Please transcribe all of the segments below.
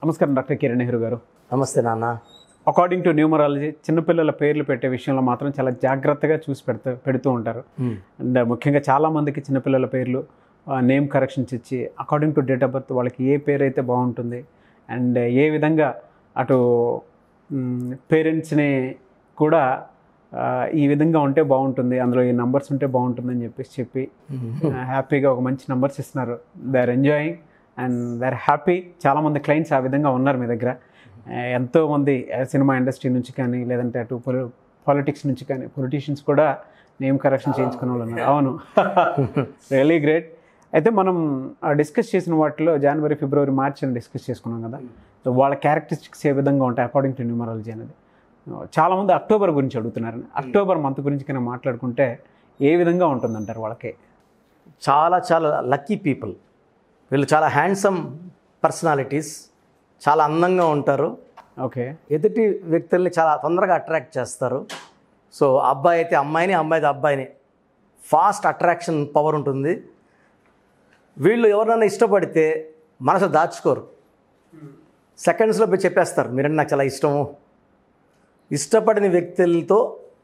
నమస్కారం డాక్టర్ కిరణ్ నెహ్రూ గారు నమస్తే నాన్న అకార్డింగ్ టు న్యూమరాలజీ చిన్నపిల్లల పేర్లు పెట్టే విషయంలో మాత్రం చాలా జాగ్రత్తగా చూసి పెడుతూ పెడుతూ ఉంటారు అండ్ ముఖ్యంగా చాలామందికి చిన్నపిల్లల పేర్లు నేమ్ కరెక్షన్స్ ఇచ్చి according to date of birth వాళ్ళకి ఏ పేరు అయితే బాగుంటుంది అండ్ ఏ విధంగా అటు పేరెంట్స్ని కూడా ఆ, ఈ విధంగా ఉంటే బాగుంటుంది అందులో ఈ నంబర్స్ ఉంటే బాగుంటుంది అని చెప్పేసి చెప్పి హ్యాపీగా ఒక మంచి నంబర్స్ ఇస్తున్నారు they are enjoying and they are happy చాలామంది క్లయింట్స్ ఆ విధంగా ఉన్నారు మీ దగ్గర ఆ, ఎంతోమంది ఆ, సినిమా ఇండస్ట్రీ నుంచి కానీ లేదంటే అటు పాలిటిక్స్ నుంచి కానీ పొలిటీషియన్స్ కూడా నేమ్ కరెక్షన్ చేయించుకునే వాళ్ళు ఉన్నారు అవును రియలీ గ్రేట్ అయితే మనం డిస్కస్ చేసిన వాటిలో జనవరి ఫిబ్రవరి మార్చ్ అని డిస్కస్ చేసుకున్నాం కదా సో వాళ్ళ క్యారెక్టరిస్టిక్స్ ఏ విధంగా ఉంటాయి అకార్డింగ్ టు న్యూమరాలజీ అనేది చాలామంది అక్టోబర్ గురించి అడుగుతున్నారు అక్టోబర్ మంత్ గురించి కన్నా మాట్లాడుకుంటే ఏ విధంగా ఉంటుందంటారు వాళ్ళకి చాలా చాలా లక్కీ పీపుల్ వీళ్ళు చాలా హ్యాండ్సమ్ పర్సనాలిటీస్ చాలా అందంగా ఉంటారు ఓకే ఎదుటి వ్యక్తుల్ని చాలా తొందరగా అట్రాక్ట్ చేస్తారు సో అబ్బాయి అయితే అమ్మాయిని అమ్మాయి అయితే అబ్బాయిని ఫాస్ట్ అట్రాక్షన్ పవర్ ఉంటుంది వీళ్ళు ఎవరినైనా ఇష్టపడితే మనసు దాచుకోరు సెకండ్స్లో పోయి చెప్పేస్తారు మీరంటే నాకు చాలా ఇష్టము ఇష్టపడిన వ్యక్తులతో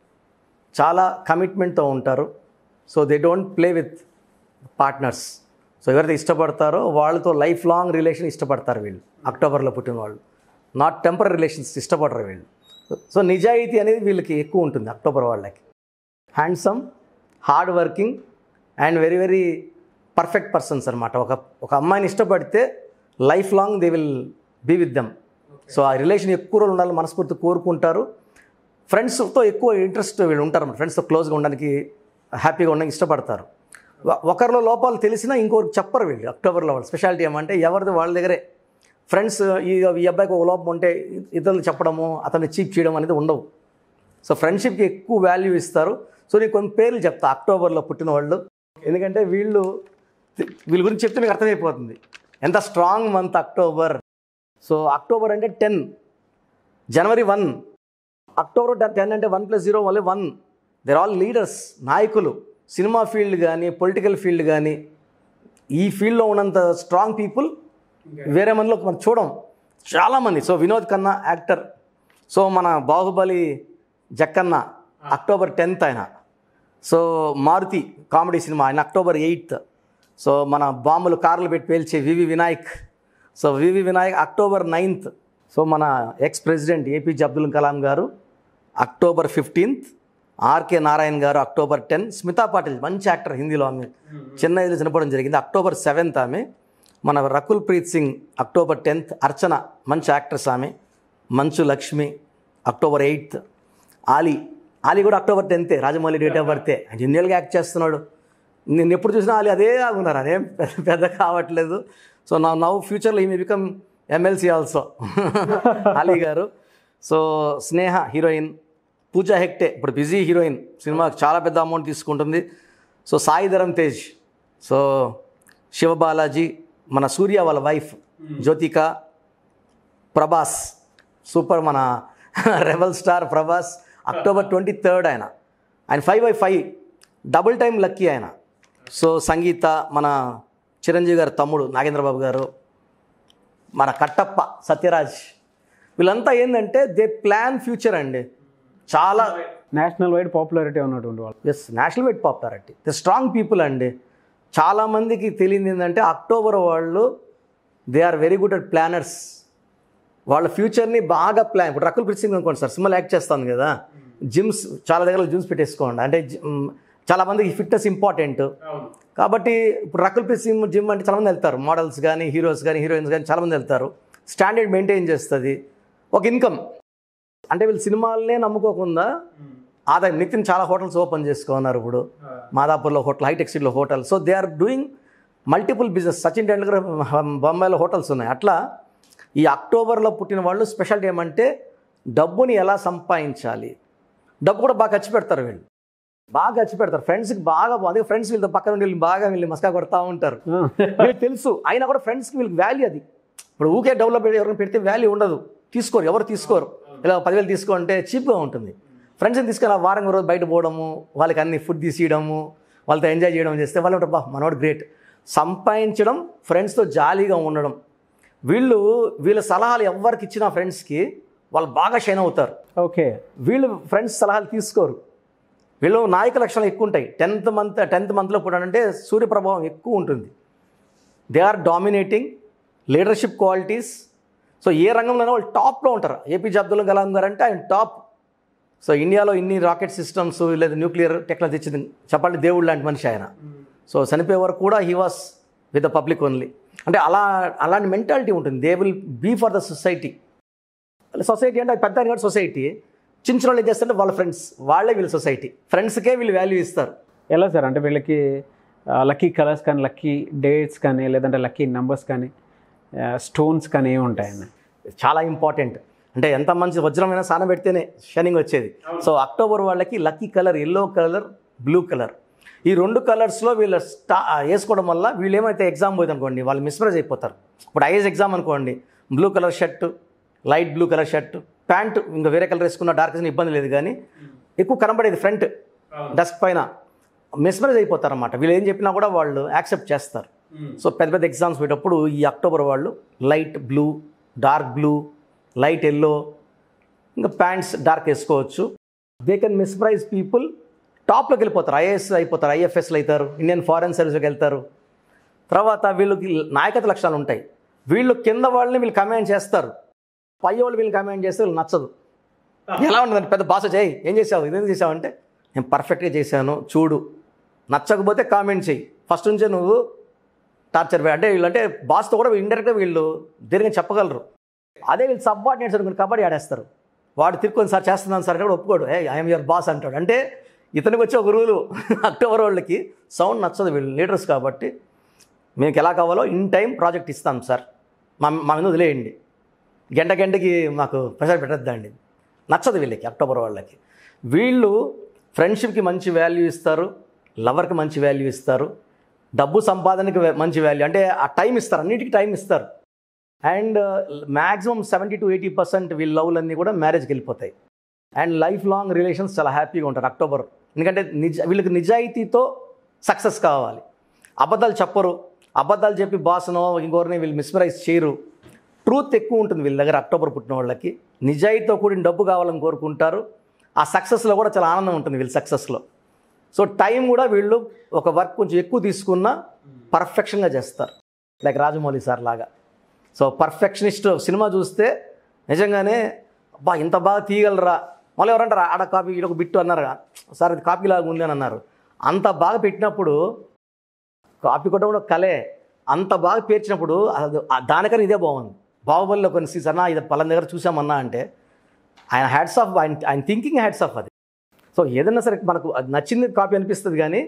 చాలా కమిట్మెంట్తో ఉంటారు so they don't play with partners so ఎవరైతే ఇష్టపడతారో వాళ్ళతో లైఫ్ లాంగ్ రిలేషన్ ఇష్టపడతారు వీళ్ళు అక్టోబర్లో పుట్టిన వాళ్ళు నాట్ టెంపరీ రిలేషన్స్ ఇష్టపడరు వీళ్ళు సో నిజాయితీ అనేది వీళ్ళకి ఎక్కువ ఉంటుంది అక్టోబర్ వాళ్ళకి handsome hard working and very very perfect persons అనమాట ఒక ఒక అమ్మాయిని ఇష్టపడితే life long they will be with them so ఆ రిలేషన్ ఎక్కువ రోజులు ఉండాలని మనస్ఫూర్తి కోరుకుంటారు ఫ్రెండ్స్తో ఎక్కువ ఇంట్రెస్ట్ వీళ్ళు ఉంటారు ఫ్రెండ్స్తో క్లోజ్గా ఉండడానికి హ్యాపీగా ఉండడానికి ఇష్టపడతారు ఒ- ఒకరిలో లోపాలు తెలిసినా ఇంకొకరికి చెప్పరు వీళ్ళు అక్టోబర్లో వాళ్ళు స్పెషాలిటీ ఏమంటే ఎవరిది వాళ్ళ దగ్గరే ఫ్రెండ్స్ ఈ ఈ అబ్బాయికి ఒక లోపం ఉంటే ఇతరులు చెప్పడము అతన్ని చీప్ చేయడం అనేది ఉండవు సో ఫ్రెండ్షిప్కి ఎక్కువ వాల్యూ ఇస్తారు సో నేను కొన్ని పేర్లు చెప్తా అక్టోబర్లో పుట్టిన వాళ్ళు ఎందుకంటే వీళ్ళు వీళ్ళ గురించి చెప్తే మీకు అర్థమైపోతుంది ఎంత strong month October so October అంటే ten January one October ten అంటే వన్ ప్లస్ జీరో వల్ల వన్ దేర్ ఆల్ లీడర్స్ నాయకులు సినిమా ఫీల్డ్ కానీ పొలిటికల్ ఫీల్డ్ కానీ ఈ ఫీల్డ్లో ఉన్నంత స్ట్రాంగ్ పీపుల్ వేరే మందిలో మనం చూడం చాలామంది so Vinod Khanna actor so మన బాహుబలి జక్కన్న అక్టోబర్ టెన్త్ ఆయన సో మారుతి కామెడీ సినిమా ఆయన అక్టోబర్ ఎయిత్ సో మన బాంబులు కార్లు పెట్టి పేల్చే V V Vinayak so V V Vinayak October ninth so మన ex president APJ Abdul Kalam garu October fifteenth RK Narayan గారు అక్టోబర్ టెన్ స్మితా పాటిల్ మంచి యాక్టర్ హిందీలో ఆమె చిన్న ఏజ్లో చనిపోవడం జరిగింది అక్టోబర్ సెవెంత్ ఆమె మన రకుల్ ప్రీత్ సింగ్ అక్టోబర్ టెన్త్ అర్చన మంచి యాక్ట్రెస్ ఆమె మంచు లక్ష్మి అక్టోబర్ ఎయిత్ ఆలీ ఆలీ కూడా అక్టోబర్ టెన్తే రాజమౌళి డేట్ ఆఫ్ బర్తే ఆయన ఎన్నేళ్ళుగా యాక్ట్ చేస్తున్నాడు నేను ఎప్పుడు చూసినా ఆలీ అదే ఉన్నారు అదేం పెద్ద పెద్ద కావట్లేదు సో నా నవ్ ఫ్యూచర్లో ఈ may become MLC also Ali garu so స్నేహ హీరోయిన్ పూజా హెక్టే ఇప్పుడు బిజీ హీరోయిన్ సినిమాకి చాలా పెద్ద అమౌంట్ తీసుకుంటుంది సో సాయి ధరమ్ తేజ్ సో శివబాలాజీ మన సూర్య వాళ్ళ వైఫ్ జ్యోతిక ప్రభాస్ సూపర్ మన rebel star Prabhas October twenty third ఆయన ఆయన five by five double time lucky ఆయన సో సంగీత మన చిరంజీవి గారు తమ్ముడు నాగేంద్రబాబు గారు మన కట్టప్ప సత్యరాజ్ వీళ్ళంతా ఏంటంటే దే ప్లాన్ ఫ్యూచర్ అండి చాలా నేషనల్ వైడ్ పాపులారిటీ ఉన్నటువంటి వాళ్ళు as national wide popularity the strong people అండి చాలామందికి తెలియదు ఏంటంటే అక్టోబర్ వాళ్ళు they are very good at planners వాళ్ళ ఫ్యూచర్ని బాగా ప్లాన్ ఇప్పుడు రకుల్ ప్రీత్ సింగ్ అనుకోండి సార్ సినిమాలు యాక్ట్ చేస్తాను కదా జిమ్స్ చాలా దగ్గర జిమ్స్ పెట్టేసుకోండి అంటే జిమ్- చాలా మందికి ఫిట్నెస్ ఇంపార్టెంట్ కాబట్టి ఇప్పుడు రకుల్ ప్రీత్ సింగ్ జిమ్ అంటే చాలామంది వెళ్తారు మోడల్స్ కానీ హీరోస్ కానీ హీరోయిన్స్ కానీ చాలామంది వెళ్తారు స్టాండర్డ్ మెయింటైన్ చేస్తుంది ఒక ఇన్కమ్ అంటే వీళ్ళు సినిమాలనే నమ్ముకోకుండా ఆదాయం నితిన్ చాలా హోటల్స్ ఓపెన్ చేసుకున్నారు ఇప్పుడు మాదాపూర్లో హోటల్ హైటెక్ సిటీలో hotel so they are doing multiple business Sachin Tendulkar బొంబాయిలో హోటల్స్ ఉన్నాయి అట్లా ఈ అక్టోబర్లో పుట్టిన వాళ్ళు స్పెషాలిటీ ఏమంటే డబ్బుని ఎలా సంపాదించాలి డబ్బు కూడా బాగా ఖర్చు పెడతారు వీళ్ళు బాగా ఖర్చు పెడతారు ఫ్రెండ్స్కి బాగా అదే ఫ్రెండ్స్ వీళ్ళతో పక్కన ఉండి వీళ్ళు బాగా వీళ్ళు మస్కా కొడతా ఉంటారు వీళ్ళకి తెలుసు అయినా కూడా ఫ్రెండ్స్కి వీళ్ళకి వాల్యూ అది ఇప్పుడు ఊకే డెవలప్ ఎవరైనా పెడితే వాల్యూ ఉండదు తీసుకోరు ఎవరు తీసుకోరు ఇలా పదివేలు తీసుకో అంటే చీప్గా ఉంటుంది ఫ్రెండ్స్ని తీసుకొని ఆ వారం రోజు బయట పోవడము వాళ్ళకి అన్ని ఫుడ్ తీసియడము వాళ్ళతో ఎంజాయ్ చేయడం చేస్తే వాళ్ళు ఉంటారు బా మనోడు గ్రేట్ సంపాదించడం ఫ్రెండ్స్తో జాలీగా ఉండడం వీళ్ళు వీళ్ళ సలహాలు ఎవరికి ఇచ్చిన ఫ్రెండ్స్కి వాళ్ళు బాగా షైన్ అవుతారు ఓకే వీళ్ళు ఫ్రెండ్స్ సలహాలు తీసుకోరు వీళ్ళు నాయక లక్షణాలు ఎక్కువ ఉంటాయి టెన్త్ మంత్ టెన్త్ మంత్లో కూడా అంటే సూర్య ప్రభావం ఎక్కువ ఉంటుంది they are dominating leadership qualities so ఏ రంగంలోనో వాళ్ళు టాప్లో ఉంటారు ఏపీజే అబ్దుల్ కలాం గారు అంటే ఆయన టాప్ సో ఇండియాలో ఇన్ని రాకెట్ సిస్టమ్స్ లేదా న్యూక్లియర్ టెక్నాలజీ ఇచ్చింది చెప్పాలంటే దేవుడు లాంటి మనిషి ఆయన సో చనిపోయే వరకు కూడా he was with the public only అంటే అలా అలాంటి మెంటాలిటీ ఉంటుంది they will be for the society society అంటే అది పెద్ద కాదు సొసైటీ చిన్న చిన్న వాళ్ళు ఏం చేస్తారంటే వాళ్ళ ఫ్రెండ్స్ వాళ్ళే వీళ్ళ సొసైటీ ఫ్రెండ్స్కే వీళ్ళు వాల్యూ ఇస్తారు ఎలా సార్ అంటే వీళ్ళకి లక్కీ కలర్స్ కానీ లక్కీ డేట్స్ కానీ లేదంటే లక్కీ నెంబర్స్ కానీ స్టోన్స్ కానీ ఏమి ఉంటాయన్న చాలా ఇంపార్టెంట్ అంటే ఎంత మంచి వజ్రమైన సాన పెడితేనే షైనింగ్ వచ్చేది సో అక్టోబర్ వాళ్ళకి lucky colour yellow colour blue colour ఈ రెండు కలర్స్లో వీళ్ళు స్టా వేసుకోవడం వల్ల వీళ్ళు ఏమైతే ఎగ్జామ్ పోయింది అనుకోండి వాళ్ళు మిస్ప్రైజ్ అయిపోతారు ఇప్పుడు ఐఎస్ ఎగ్జామ్ అనుకోండి blue colour shirt light blue colour shirt pant ఇంకా వేరే కలర్ వేసుకున్న డార్క్ వేసుకున్న ఇబ్బంది లేదు కానీ ఎక్కువ కనబడేది ఫ్రంట్ డస్క్ పైన మిస్ప్రైజ్ అయిపోతారు అన్నమాట వీళ్ళు ఏం చెప్పినా కూడా వాళ్ళు యాక్సెప్ట్ చేస్తారు సో పెద్ద పెద్ద ఎగ్జామ్స్ పోయేటప్పుడు ఈ అక్టోబర్ వాళ్ళు light blue dark blue light yellow ఇంకా ప్యాంట్స్ డార్క్ వేసుకోవచ్చు దే కెన్ మిస్ప్రైజ్ పీపుల్ టాప్లోకి వెళ్ళిపోతారు ఐఏఎస్ అయిపోతారు ఐఎఫ్ఎస్లు అవుతారు ఇండియన్ ఫారెన్ సర్వీస్కి వెళ్తారు తర్వాత వీళ్ళకి నాయకత్వ లక్షణాలు ఉంటాయి వీళ్ళు కింద వాళ్ళని వీళ్ళు కమాండ్ చేస్తారు పై వాళ్ళు వీళ్ళు కమాండ్ చేస్తే వీళ్ళు నచ్చదు ఎలా ఉంటుందంటే పెద్ద భాష చేయి ఏం చేసావు ఇదేం చేసావు అంటే నేను పర్ఫెక్ట్గా చేశాను చూడు నచ్చకపోతే కామెంట్ చేయి ఫస్ట్ నుంచే నువ్వు టార్చర్ అంటే వీళ్ళు అంటే బాస్తో కూడా ఇండైరెక్ట్గా వీళ్ళు దీనిగా చెప్పగలరు అదే వీళ్ళు సబ్ఆర్డినేట్స్ అనుకుని కబడ్డీ ఆడేస్తారు వాడు తిరుక్కొని సార్ చేస్తున్నాను సార్ అంటే కూడా ఒప్పుకోడు ఏ ఐఎమ్ యువర్ బాస్ అంటాడు అంటే ఇతనికి వచ్చే ఒక రూలు అక్టోబర్ వాళ్ళకి సౌండ్ నచ్చదు వీళ్ళు లీడర్స్ కాబట్టి మీకు ఎలా కావాలో ఇన్ టైం ప్రాజెక్ట్ ఇస్తాం సార్ మా మా మీద వదిలేయండి గంట గంటకి మాకు ప్రెషర్ పెట్టద్దండి నచ్చదు వీళ్ళకి అక్టోబర్ వాళ్ళకి వీళ్ళు ఫ్రెండ్షిప్కి మంచి వాల్యూ ఇస్తారు లవర్కి మంచి వాల్యూ ఇస్తారు డబ్బు సంపాదనకి వే- మంచి వాల్యూ అంటే ఆ టైం ఇస్తారు అన్నిటికీ టైం ఇస్తారు and maximum seventy to eighty percent వీళ్ళ లవ్లన్నీ కూడా మ్యారేజ్కి వెళ్ళిపోతాయి అండ్ లైఫ్ లాంగ్ రిలేషన్స్ చాలా హ్యాపీగా ఉంటారు అక్టోబర్ ఎందుకంటే నిజ వీళ్ళకి నిజాయితీతో సక్సెస్ కావాలి అబద్ధాలు చెప్పరు అబద్ధాలు చెప్పి బాస్నో ఇంకోరిని వీళ్ళు మిస్మరైజ్ చేయరు ట్రూత్ ఎక్కువ ఉంటుంది వీళ్ళ దగ్గర అక్టోబర్ పుట్టిన వాళ్ళకి నిజాయితీతో కూడిన డబ్బు కావాలని కోరుకుంటారు ఆ సక్సెస్లో కూడా చాలా ఆనందం ఉంటుంది వీళ్ళ సక్సెస్లో సో టైం కూడా వీళ్ళు ఒక వర్క్ కొంచెం ఎక్కువ తీసుకున్నా పర్ఫెక్షన్గా చేస్తారు లైక్ రాజమౌళి సార్ లాగా సో పర్ఫెక్షనిస్ట్ సినిమా చూస్తే నిజంగానే అబ్బా ఇంత బాగా తీయగలరా మళ్ళీ ఎవరంటారు ఆడ కాపీ ఈడొక బిట్టు అన్నారు సార్ ఇది కాపీ లాగా ఉంది అని అన్నారు అంత బాగా పెట్టినప్పుడు కాపీ కొట్టడం కూడా కలే అంత బాగా పేర్చినప్పుడు అది- ఆ దానికన్నా ఇదే బాగుంది బాహుబలిలో కొన్ని సీన్స్ అన్నా ఇది పలానా దగ్గర చూసామన్నా అంటే ఆయన హ్యాడ్స్ ఆఫ్ ఆయన ఆయన థింకింగ్ హ్యాడ్స్ ఆఫ్ అది సో ఏదైనా సరే మనకు అది నచ్చింది కాపీ అనిపిస్తుంది కానీ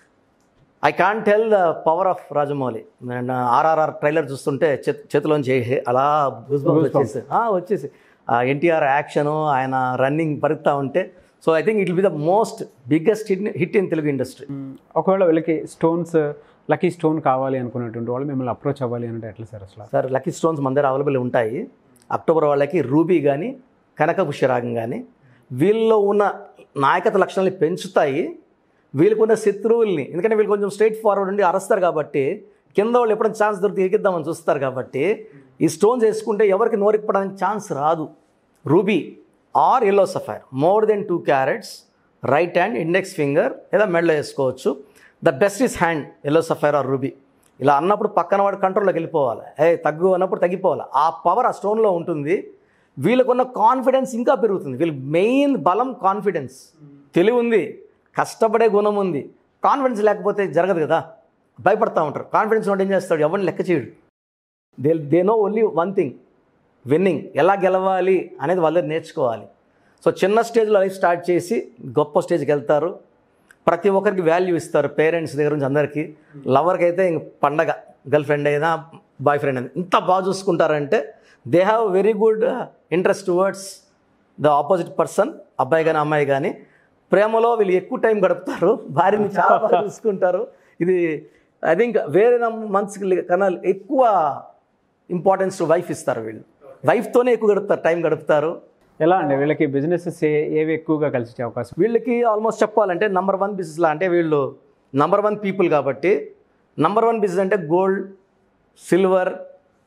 I can't tell the power of Rajamouli నేను ఆర్ఆర్ఆర్ ట్రైలర్ చూస్తుంటే చేతి చేతిలోంచి ఏ- అలా goosebumps వచ్చేసి ఆ, వచ్చేసి ఎన్టీఆర్ యాక్షను ఆయన రన్నింగ్ పరుగుతూ ఉంటే so I think it will be the most biggest hit hit in Telugu industry ఒకవేళ వీళ్ళకి స్టోన్స్ లక్కీ స్టోన్ కావాలి అనుకునేటువంటి వాళ్ళు మిమ్మల్ని అప్రోచ్ అవ్వాలి అంటే ఎట్లా సార్ అసలు సార్ లక్కీ స్టోన్స్ మన దగ్గర అవైలబుల్ ఉంటాయి అక్టోబర్ వాళ్ళకి రూబీ కానీ కనక పుష్యరాగం కానీ వీళ్ళలో ఉన్న నాయకత్వ లక్షణాలని పెంచుతాయి వీళ్ళకు ఉన్న శత్రువుల్ని ఎందుకంటే వీళ్ళు కొంచెం స్ట్రైట్ ఫార్వర్డ్ ఉండి అరస్తారు కాబట్టి కింద వాళ్ళు ఎప్పుడైనా ఛాన్స్ దొరికి ఎగిద్దామని చూస్తారు కాబట్టి ఈ స్టోన్స్ వేసుకుంటే ఎవరికి నోరిప్పడానికి ఛాన్స్ రాదు ruby or yellow sapphire more than two carats right hand index finger లేదా మెడలో వేసుకోవచ్చు the best is hand yellow sapphire or ruby ఇలా అన్నప్పుడు పక్కన వాడు కంట్రోల్లోకి వెళ్ళిపోవాలి ఏ తగ్గు అన్నప్పుడు తగ్గిపోవాలి ఆ పవర్ ఆ స్టోన్లో ఉంటుంది వీళ్ళకున్న కాన్ఫిడెన్స్ ఇంకా పెరుగుతుంది వీళ్ళ మెయిన్ బలం కాన్ఫిడెన్స్ తెలివి ఉంది కష్టపడే గుణం ఉంది కాన్ఫిడెన్స్ లేకపోతే జరగదు కదా భయపడతా ఉంటారు కాన్ఫిడెన్స్ ఉంటే ఏం చేస్తాడు ఎవరిని లెక్క చేయడు they they know only one thing winning ఎలా గెలవాలి అనేది వాళ్ళు నేర్చుకోవాలి సో చిన్న స్టేజ్లో లైఫ్ స్టార్ట్ చేసి గొప్ప స్టేజ్కి వెళ్తారు ప్రతి ఒక్కరికి వాల్యూ ఇస్తారు పేరెంట్స్ దగ్గర నుంచి అందరికీ లవర్కి అయితే ఇంక పండగ గర్ల్ ఫ్రెండ్ అయినా బాయ్ ఫ్రెండ్ అయినా ఇంత బాగా చూసుకుంటారంటే they have very good interest towards the opposite person అబ్బాయి కానీ అమ్మాయి కానీ ప్రేమలో వీళ్ళు ఎక్కువ టైం గడుపుతారు భార్యని చాలా బాగా చూసుకుంటారు ఇది ఐ థింక్ వేరే మంత్స్కి కన్నా ఎక్కువ ఇంపార్టెన్స్ టు వైఫ్ ఇస్తారు వీళ్ళు వైఫ్తోనే ఎక్కువ గడుపుతారు టైం గడుపుతారు ఎలా అండి వీళ్ళకి బిజినెసెస్ ఏవి ఎక్కువగా కలిసి వచ్చే అవకాశం వీళ్ళకి ఆల్మోస్ట్ చెప్పాలంటే నంబర్ వన్ బిజినెస్లా అంటే వీళ్ళు నంబర్ వన్ పీపుల్ కాబట్టి నంబర్ వన్ బిజినెస్ అంటే గోల్డ్ సిల్వర్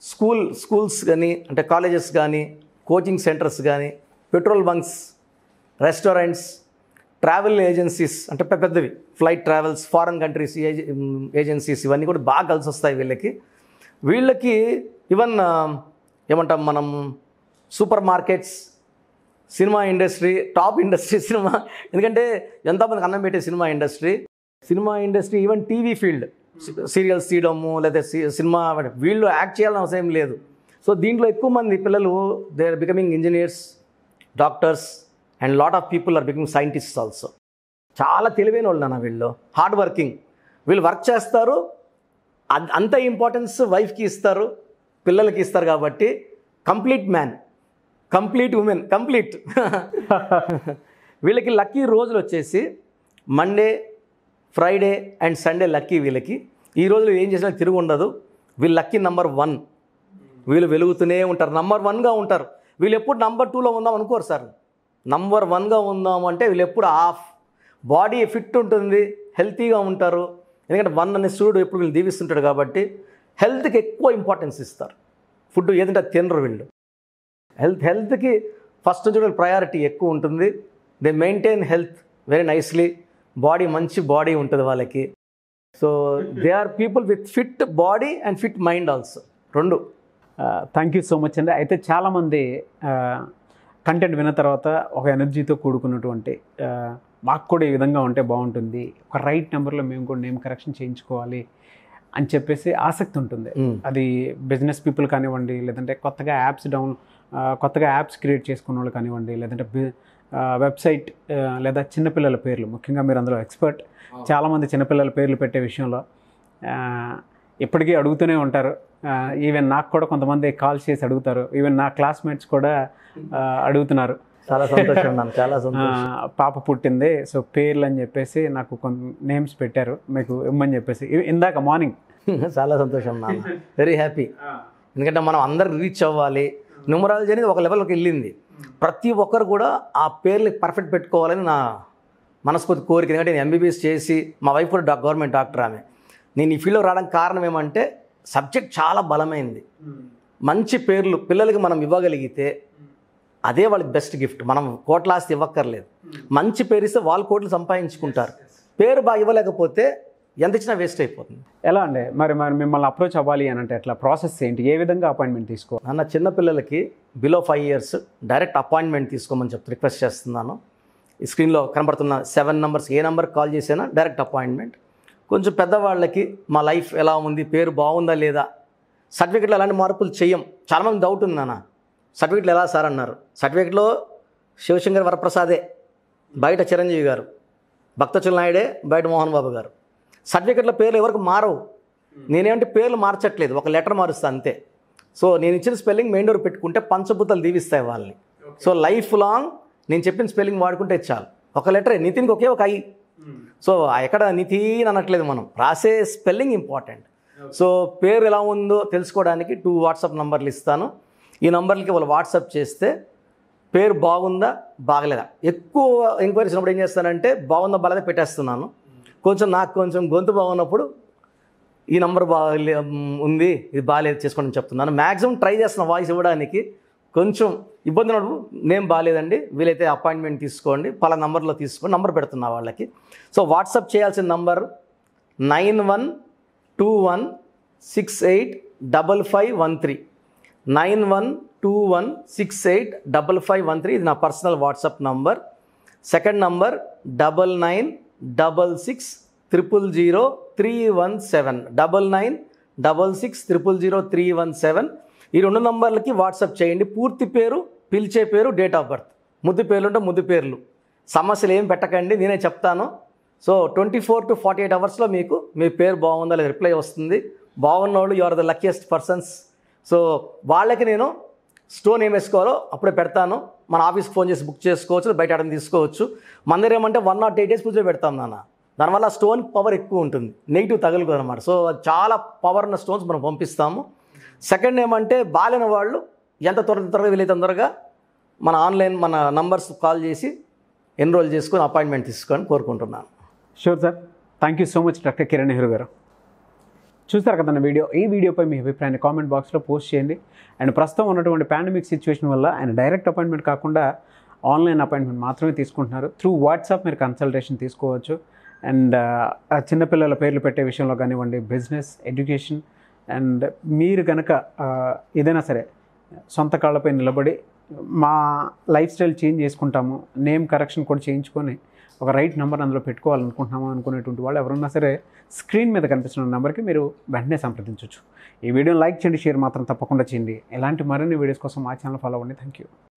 స్కూల్ స్కూల్స్ కానీ అంటే కాలేజెస్ కానీ కోచింగ్ సెంటర్స్ కానీ petrol bunks restaurants travel agencies అంటే పెద్ద పెద్దవి flight travels foreign countries agencies ఇవన్నీ కూడా బాగా కలిసి వస్తాయి వీళ్ళకి వీళ్ళకి ఈవెన్ ఏమంటాం మనం super markets cinema industry top industry cinema ఎందుకంటే ఎంతమందికి అన్నం పెట్టే cinema industry cinema industry even TV field serials తీయడము లేదా సి- సినిమా వీళ్ళు యాక్ట్ చేయాలని అవసరం లేదు సో దీంట్లో ఎక్కువ మంది పిల్లలు they are becoming engineers doctors and lot of people are becoming scientists also చాలా తెలివైన వాళ్ళు నాన్న వీళ్ళు హార్డ్ వర్కింగ్ వీళ్ళు వర్క్ చేస్తారు అన్- అంత ఇంపార్టెన్స్ వైఫ్కి ఇస్తారు పిల్లలకి ఇస్తారు కాబట్టి complete man complete women complete వీళ్ళకి లక్కీ రోజులు వచ్చేసి Monday Friday and Sunday lucky వీళ్ళకి ఈ రోజులు ఏం చేసినా తిరుగు ఉండదు వీళ్ళు లక్కీ నంబర్ వన్ వీళ్ళు వెలుగుతూనే ఉంటారు నంబర్ వన్గా ఉంటారు వీళ్ళు ఎప్పుడు నంబర్ టూలో ఉందాం అనుకోరు సార్ నంబర్ వన్గా ఉందాం అంటే వీళ్ళు ఎప్పుడు ఆఫ్ బాడీ ఫిట్ ఉంటుంది హెల్తీగా ఉంటారు ఎందుకంటే వన్ అనే సూర్యుడు ఎప్పుడు వీళ్ళు దీవిస్తుంటాడు కాబట్టి హెల్త్కి ఎక్కువ ఇంపార్టెన్స్ ఇస్తారు ఫుడ్ ఏదంటే అది తినరు వీళ్ళు హెల్త్ హెల్త్కి ఫస్ట్ నుంచి కూడా ప్రయారిటీ ఎక్కువ ఉంటుంది they maintain health very nicely body మంచి బాడీ ఉంటుంది వాళ్ళకి so they are people with fit body and fit mind also రెండు థ్యాంక్ యూ సో మచ్ అండి అయితే చాలామంది కంటెంట్ విన్న తర్వాత ఒక ఎనర్జీతో కూడుకున్నటువంటి ఆ, మాకు కూడా ఈ విధంగా ఉంటే బాగుంటుంది ఒక రైట్ నెంబర్లో మేము కూడా నేమ్ కరెక్షన్ చేయించుకోవాలి అని చెప్పేసి ఆసక్తి ఉంటుంది Mm. అది బిజినెస్ పీపుల్ కానివ్వండి లేదంటే కొత్తగా యాప్స్ డౌన్ ఆ, కొత్తగా యాప్స్ క్రియేట్ చేసుకున్న వాళ్ళు కానివ్వండి లేదంటే బి- ఆ, వెబ్సైట్ ఆ, లేదా చిన్నపిల్లల పేర్లు ముఖ్యంగా మీరు అందులో ఎక్స్పర్ట్ చాలామంది చిన్నపిల్లల పేర్లు పెట్టే విషయంలో ఆ, ఇప్పటికీ అడుగుతూనే ఉంటారు ఆ, ఈవెన్ నాకు కూడా కొంతమంది కాల్ చేసి అడుగుతారు ఈవెన్ నా క్లాస్మేట్స్ కూడా ఆ, అడుగుతున్నారు చాలా సంతోషం నాన్న చాలా ఆ, సంతోషం పాప పుట్టింది సో పేర్లు అని చెప్పేసి నాకు కొంత నేమ్స్ పెట్టారు మీకు ఇమ్మని చెప్పేసి ఇ- ఇందాక మార్నింగ్ చాలా సంతోషం నాన్న వెరీ హ్యాపీ ఎందుకంటే మనం అందరికి రీచ్ అవ్వాలి న్యూమరాలజీ అనేది ఒక లెవెల్కి వెళ్ళింది ప్రతి ఒక్కరు కూడా ఆ పేర్లు పర్ఫెక్ట్ పెట్టుకోవాలని నా మనస్ఫూర్తి కోరిక ఎందుకంటే నేను ఎంబీబీఎస్ చేసి మా వైఫ్ కూడా డా- గవర్నమెంట్ డాక్టర్ ఆమె నేను ఈ ఫీల్డ్లో రావడానికి కారణం ఏమంటే సబ్జెక్ట్ చాలా బలమైంది మంచి పేర్లు పిల్లలకి మనం ఇవ్వగలిగితే అదే వాళ్ళకి బెస్ట్ గిఫ్ట్ మనం కోట్ల ఆస్తి ఇవ్వక్కర్లేదు మంచి పేరు ఇస్తే వాళ్ళు కోట్లు సంపాదించుకుంటారు పేరు బాగా ఇవ్వలేకపోతే ఎంత ఇచ్చినా వేస్ట్ అయిపోతుంది ఎలా అండి మరి మరి మిమ్మల్ని అప్రోచ్ అవ్వాలి అని అంటే ఎట్లా ప్రాసెస్ ఏంటి ఏ విధంగా అపాయింట్మెంట్ తీసుకోవాలి నాన్న చిన్న పిల్లలకి below five years direct appointment తీసుకోమని చెప్తూ రిక్వెస్ట్ చేస్తున్నాను ఈ స్క్రీన్లో కనబడుతున్న సెవెన్ నెంబర్స్ ఏ నెంబర్ కాల్ చేసినా డైరెక్ట్ అపాయింట్మెంట్ కొంచెం పెద్దవాళ్ళకి మా లైఫ్ ఎలా ఉంది పేరు బాగుందా లేదా సర్టిఫికెట్లో ఎలాంటి మార్పులు చెయ్యం చాలామంది డౌట్ ఉంది నాన్న సర్టిఫికెట్లు ఎలా సార్ అన్నారు సర్టిఫికెట్లో శివశంకర్ వరప్రసాదే బయట చిరంజీవి గారు భక్తచుల నాయుడే బయట మోహన్ బాబు గారు సర్టిఫికెట్ల పేర్లు ఎవరికి మారవు నేనేమంటే పేర్లు మార్చట్లేదు ఒక లెటర్ మారుస్తా అంతే సో నేను ఇచ్చిన స్పెల్లింగ్ మెయిన్ డోర్ పెట్టుకుంటే పంచభూతాలు దీవిస్తాయి వాళ్ళని సో లైఫ్ లాంగ్ నేను చెప్పిన స్పెల్లింగ్ వాడుకుంటే చాలు ఒక లెటరే నితిన్కి ఒకే ఒక ఐ సో ఎక్కడ నితిన్ అనట్లేదు మనం రాసే స్పెల్లింగ్ ఇంపార్టెంట్ సో పేరు ఎలా ఉందో తెలుసుకోవడానికి టూ వాట్సాప్ నంబర్లు ఇస్తాను ఈ నంబర్లకి వాళ్ళు వాట్సాప్ చేస్తే పేరు బాగుందా బాగలేదా ఎక్కువ ఎంక్వైరీస్ ఉన్నప్పుడు ఏం చేస్తానంటే బాగుందా బాగాలేదా పెట్టేస్తున్నాను కొంచెం నాకు కొంచెం గొంతు బాగున్నప్పుడు ఈ నంబర్ బాగా ఉంది ఇది బాగాలేదు చేసుకోండి చెప్తున్నాను మ్యాక్సిమం ట్రై చేస్తున్న వాయిస్ ఇవ్వడానికి కొంచెం ఇబ్బంది ఉన్నప్పుడు నేమ్ బాగాలేదండి వీలైతే అపాయింట్మెంట్ తీసుకోండి పలా నంబర్లో తీసుకోండి నంబర్ పెడుతున్నా వాళ్ళకి సో వాట్సాప్ చేయాల్సిన number nine one two one six eight double five one three nine one two one six eight double five one three ఇది నా personal WhatsApp number second number double nine double six triple zero three one seven double nine double six triple zero three one seven ఈ రెండు నంబర్లకి WhatsApp చేయండి పూర్తి పేరు పిలిచే పేరు date of birth ముద్దు పేర్లు ఉంటే ముద్దు పేర్లు సమస్యలు ఏం పెట్టకండి నేనే చెప్తాను so twenty four to forty eight అవర్స్లో మీకు మీ పేరు బాగుందా లేదా రిప్లై వస్తుంది బాగున్న వాళ్ళు you are the luckiest persons so వాళ్ళకి నేను స్టోన్ ఏం వేసుకోవాలో అప్పుడే పెడతాను మన ఆఫీస్కి ఫోన్ చేసి బుక్ చేసుకోవచ్చు బయట ఆడని తీసుకోవచ్చు మన దగ్గర ఏమంటే వన్ నాట్ ఎయిట్ డేస్ పూజ పెడతాం నాన్న దానివల్ల స్టోన్ పవర్ ఎక్కువ ఉంటుంది నెగిటివ్ తగలదు అనమాట సో చాలా పవర్ ఉన్న స్టోన్స్ మనం పంపిస్తాము సెకండ్ ఏమంటే బాలిన వాళ్ళు ఎంత త్వర త్వరగా వీలైతే తొందరగా మన ఆన్లైన్ మన నంబర్స్ కాల్ చేసి ఎన్రోల్ చేసుకొని అపాయింట్మెంట్ తీసుకొని కోరుకుంటున్నాను sure sir thank you so much doctor Kiran Nehru garu చూస్తారు కదన్న వీడియో ఈ వీడియోపై మీ అభిప్రాయాన్ని కామెంట్ బాక్స్లో పోస్ట్ చేయండి అండ్ ప్రస్తుతం ఉన్నటువంటి పాండమిక్ సిచ్యువేషన్ వల్ల ఆయన డైరెక్ట్ అపాయింట్మెంట్ కాకుండా ఆన్లైన్ అపాయింట్మెంట్ మాత్రమే తీసుకుంటున్నారు త్రూ వాట్సాప్ మీరు కన్సల్టేషన్ తీసుకోవచ్చు అండ్ చిన్నపిల్లల పేర్లు పెట్టే విషయంలో కానివ్వండి బిజినెస్ ఎడ్యుకేషన్ అండ్ మీరు కనుక ఆ, ఏదైనా సరే సొంత కాళ్ళపై నిలబడి మా లైఫ్ స్టైల్ చేంజ్ చేసుకుంటాము నేమ్ కరెక్షన్ కూడా చేయించుకొని ఒక రైట్ నెంబర్ అందులో పెట్టుకోవాలనుకుంటున్నాము అనుకునేటువంటి వాళ్ళు ఎవరున్నా సరే స్క్రీన్ మీద కనిపిస్తున్న నెంబర్కి మీరు వెంటనే సంప్రదించవచ్చు ఈ వీడియోని లైక్ చేయండి షేర్ మాత్రం తప్పకుండా చేయండి ఇలాంటి మరిన్ని వీడియోస్ కోసం మా ఛానల్ ఫాలో అవ్వండి థ్యాంక్ యూ